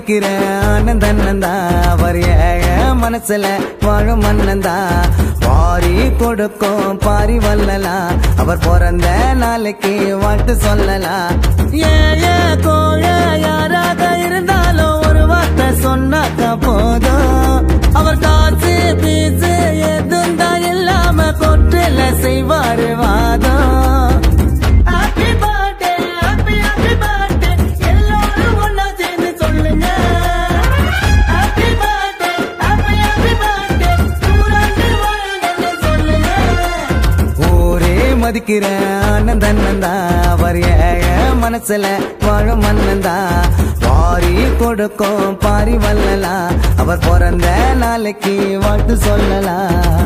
மதிக்கிற ஆனந்தன்னந்தா அவர் ஏழ மனசுல வாழும் மன்னந்தா வாரி கொடுக்கும் பாரி வல்லலாம் அவர் பிறந்த நாளைக்கு வாழ்த்து சொல்லலாம் ஏழ கோழ யாராக இருந்தாலும் ஒரு வார்த்தை சொன்னாக்க போதும் அவர் காசு பீசு எதுவும் தான் இல்லாம கொற்றில செய்வாரு வாதம் Happy birthday, happy, happy birthday. எல்லாரும் ஒண்ணா சேர்ந்து சொல்லுங்க. Happy birthday, happy, happy birthday. நூறாண்டு வாழுங்கன்னு சொல்லுங்க. ஊரே மதிக்கிற ஆனந்தன்னந்தா அவர் ஏழ மனசுல வாழும் மன்னந்தா வாரி கொடுக்கும் பாரி வல்லலாம் அவர் பிறந்த நாளைக்கு வாழ்த்து சொல்லலாம்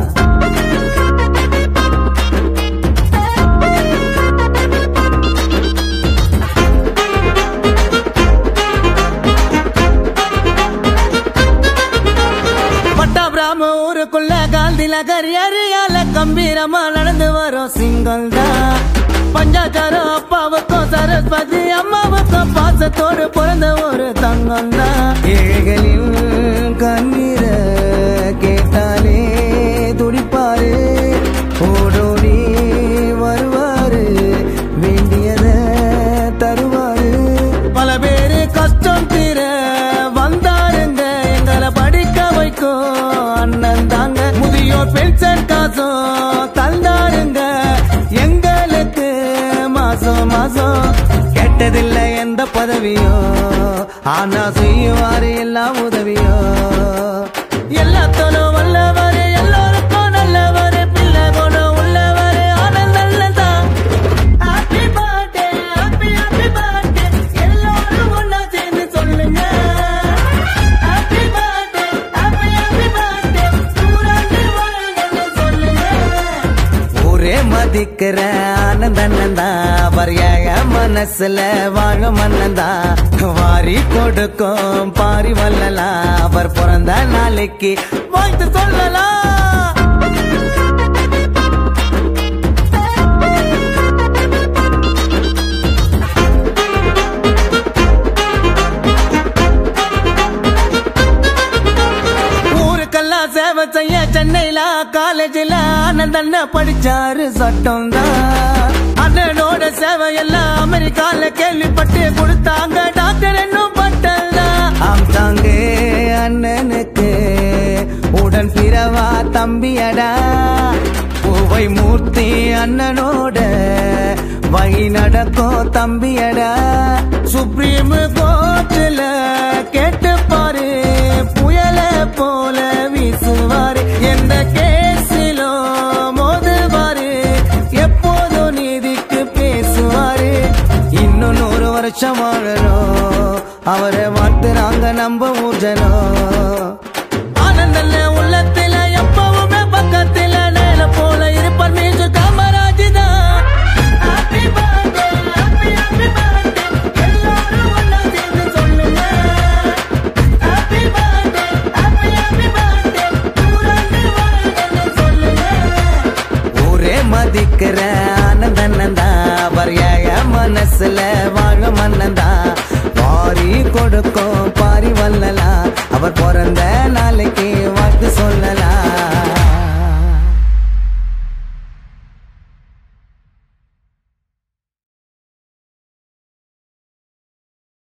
பட்டாபிராம ஊருக்குள்ள காந்தி நகர் ஏரியால கம்பீரமா நடந்து வரும் சிங்கம் தான் பஞ்சாச்சாரம் அப்பாவுக்கும் சரஸ்வதி அம்மாவுக்கும் பாசத்தோடு பிறந்த ஒரு தங்கம் தான் ஏழைகளின் கண்ணீர கேட்டாலே துடிப்பாரு ஓடோடி வருவாரு வேண்டியத தருவாரு பல பேரு கஷ்டம் தீர வந்தாருங்க எங்களை படிக்க வைக்கும் அண்ணன் தாங்க முதியோர் பென்ஷன் காசும் தந்தாருங்க எங்களுக்கு மாசம் மாசம் கெட்டதில்லை எந்த பதவியோ ஆனா செய்வாரு எல்லா உதவியோ எல்லாத்தனும் வல்லவரு எல்லோருக்கும் நல்லவரு பிள்ளை குணம் உள்ளவரு ஆனந்தல்லதான் happy birthday happy happy birthday எல்லாரும் ஒண்ணா சேர்ந்து சொல்லுங்க happy birthday happy happy birthday நூறாண்டு வாழுங்கன்னு சொல்லுங்க ஊரே மதிக்கிற ஆனந்தன்னந்தா அவர் ஏழ மனசுல வாழும் மன்னந்தா வாரி கொடுக்கும் பாரி வல்லலாம் அவர் பிறந்த நாளைக்கு வாழ்த்து சொல்லலாம் ஊருக்கெல்லாம் சேவை செய்ய சென்னையில காலேஜில் ஆனந்தண்ண படிச்சாரு சட்டம் தான் அண்ணனோட சேவை எல்லாம் அமெரிக்கால கேள்விப்பட்டு கொடுத்தாங்க டாக்டர் என்னும் பட்டம் தான் ஆம்தாங்க அண்ணனுக்கு உடன் பிறவா தம்பியடா பூவை மூர்த்தி அண்ணனோட வழி நடக்கும் தம்பியடா சுப்ரீம் கோர்ட்ல கேட்டு பாரு புயல போல வீசுவாரு எந்த கேஸிலும் மோதுவாரு எப்போதும் நீதிக்கு பேசுவாரு இன்னும் நூறு வருஷம் வாழணும் அவரை வாழ்த்துறாங்க நம்ம ஊர்ஜனம் ஆனந்தல்ல உள்ளத்தில எப்பவுமே பக்கத்தில நேல போல இருப்பார் மீது காமராஜ் தான் happy birthday happy happy birthday எல்லாரும் ஒண்ணா சேர்ந்து சொல்லுங்க happy birthday happy happy birthday நூறாண்டு வாழுங்கன்னு சொல்லுங்க ஊரே மதிக்கிற ஆனந்தன்னந்தா அவர் ஏழ மனசுல வாழும் மன்னந்தா வாரி கொடுக்கும் பாரி வல்லலாம் அவர் பிறந்த